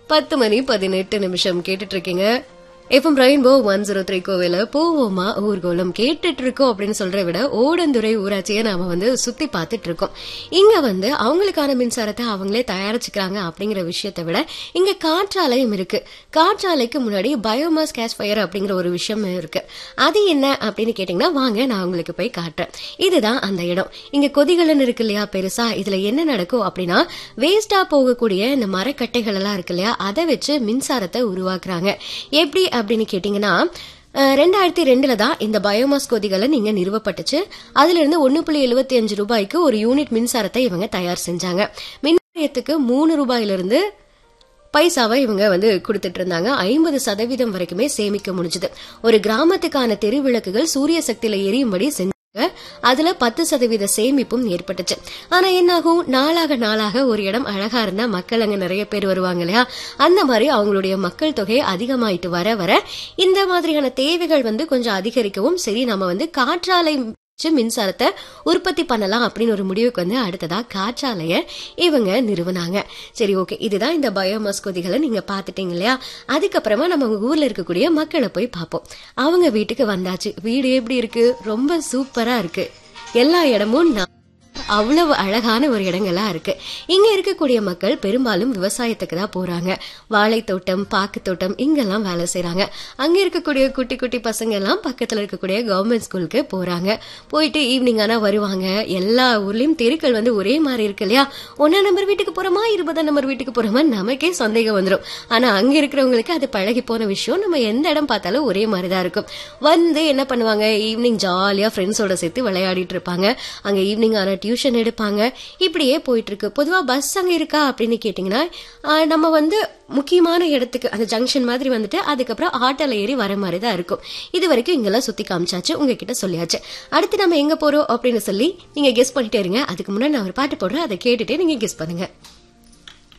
பத்து மணி பதினெட்டு நிமிஷம் கேட்டுட்டு இருக்கீங்க FM rainbow one zero three கோவில போவோமா ஊர்கோலம் கேட்டுட்டு இருக்கோம் அப்படின்னு சொல்ற விட ஓடந்துறை ஊராட்சியை நாம வந்து சுத்தி பார்த்துட்டு இருக்கோம் இங்க வந்து அவங்களுக்கான மின்சாரத்தை அவங்களே தயாரிச்சுக்கிறாங்க அப்படிங்கிற விஷயத்தை விட இங்க காற்றாலையும் இருக்கு காற்றாலைக்கு முன்னாடி பயோமாஸ் கேஸ் ஃபயர் அப்படிங்கிற ஒரு விஷயம் இருக்கு அது என்ன அப்படின்னு கேட்டீங்கன்னா வாங்க நான் உங்களுக்கு போய் காட்டுறேன் இதுதான் அந்த இடம் இங்க கொதிகலன் இருக்கு இல்லையா பெருசா இதுல என்ன நடக்கும் அப்படின்னா வேஸ்டா போகக்கூடிய இந்த மரக்கட்டைகள் எல்லாம் இருக்கு இல்லையா அதை வச்சு மின்சாரத்தை உருவாக்குறாங்க எப்படி அப்படின்னு கேட்டீங்கன்னா அஹ், ரெண்டாயிரத்தி ரெண்டுல தான் இந்த பயோமாஸ் கொதிகளை நீங்க நிறுவப்பட்டுச்சு அதுல இருந்து ஒன்னு புள்ளி எழுபத்தி அஞ்சு ரூபாய்க்கு ஒரு யூனிட் மின்சாரத்தை இவங்க தயார் செஞ்சாங்க மின்சாரத்துக்கு மூணு ரூபாயிலிருந்து பைசாவை இவங்க வந்து கொடுத்துட்டு இருந்தாங்க ஐம்பது சதவீதம் வரைக்குமே சேமிக்க முடிஞ்சது ஒரு கிராமத்துக்கான தெருவிளக்குகள் சூரிய சக்தியில எரியும்படி செஞ்சாங்க அதுல பத்து சதவீத சேமிப்பும் ஏற்பட்டுச்சு ஆனா என்னாகும் நாளாக நாளாக ஒரு இடம் அழகா இருந்தா மக்கள் அங்க நிறைய பேர் வருவாங்க இல்லையா அந்த மாதிரி அவங்களுடைய மக்கள் தொகை அதிகமாயிட்டு வர வர இந்த மாதிரியான தேவைகள் வந்து கொஞ்சம் அதிகரிக்கவும் சரி நம்ம வந்து காற்றாலை வச்சு மின்சாரத்தை உற்பத்தி பண்ணலாம் அப்படின்னு ஒரு முடிவுக்கு வந்து அடுத்ததா காற்றாலைய இவங்க நிறுவனாங்க சரி ஓகே இதுதான் இந்த பயோமாஸ் கொதிகளை நீங்க பாத்துட்டீங்க இல்லையா அதுக்கப்புறமா நம்ம உங்க ஊர்ல இருக்கக்கூடிய மக்களை போய் பார்ப்போம் அவங்க வீட்டுக்கு வந்தாச்சு வீடு எப்படி இருக்கு ரொம்ப சூப்பரா இருக்கு எல்லா இடமும் நான் அவ்வளவு அழகான ஒரு இடங்களா இருக்கு இங்க இருக்கக்கூடிய மக்கள் பெரும்பாலும் விவசாயத்துக்கு தான் போறாங்க வாழைத்தோட்டம் பாக்குத்தோட்டம் இங்கெல்லாம் வேலை செய்றாங்க அங்க இருக்கக்கூடிய குட்டி குட்டி பசங்க எல்லாம் பக்கத்துல இருக்கக்கூடிய கவர்மெண்ட் ஸ்கூலுக்கு போறாங்க போயிட்டு ஈவினிங் ஆனா வருவாங்க எல்லா ஊர்லயும் தெருக்கள் வந்து ஒரே மாதிரி இருக்கு இல்லையா ஒன்னா நம்பர் வீட்டுக்கு போறோமா இருபதாம் நம்பர் வீட்டுக்கு போறோமா நமக்கே சந்தேகம் வந்துடும் ஆனா அங்க இருக்கிறவங்களுக்கு அது பழகி போன விஷயம் நம்ம எந்த இடம் பார்த்தாலும் ஒரே மாதிரி தான் இருக்கும் வந்து என்ன பண்ணுவாங்க ஈவினிங் ஜாலியா ஃப்ரெண்ட்ஸோட சேர்த்து விளையாடிட்டு இருப்பாங்க அங்க ஈவினிங் ஆன டியூஷன் எடுப்பாங்க இப்படியே போயிட்டு இருக்கு பொதுவா பஸ் அங்க இருக்கா அப்படின்னு கேட்டீங்கன்னா ஆஹ், நம்ம வந்து முக்கியமான இடத்துக்கு அந்த ஜங்ஷன் மாதிரி வந்துட்டு அதுக்கப்புறம் ஆட்டோல ஏறி வர மாதிரி தான் இருக்கும் இது வரைக்கும் இங்கெல்லாம் சுத்தி காமிச்சாச்சு உங்ககிட்ட சொல்லியாச்சு அடுத்து நம்ம எங்க போறோம் அப்படின்னு சொல்லி நீங்க கெஸ் பண்ணிட்டே இருங்க அதுக்கு முன்னாடி நான் ஒரு பாட்டு போடுறேன் அதை கேட்டுட்டே நீங்க கெஸ் பண்ணுங்க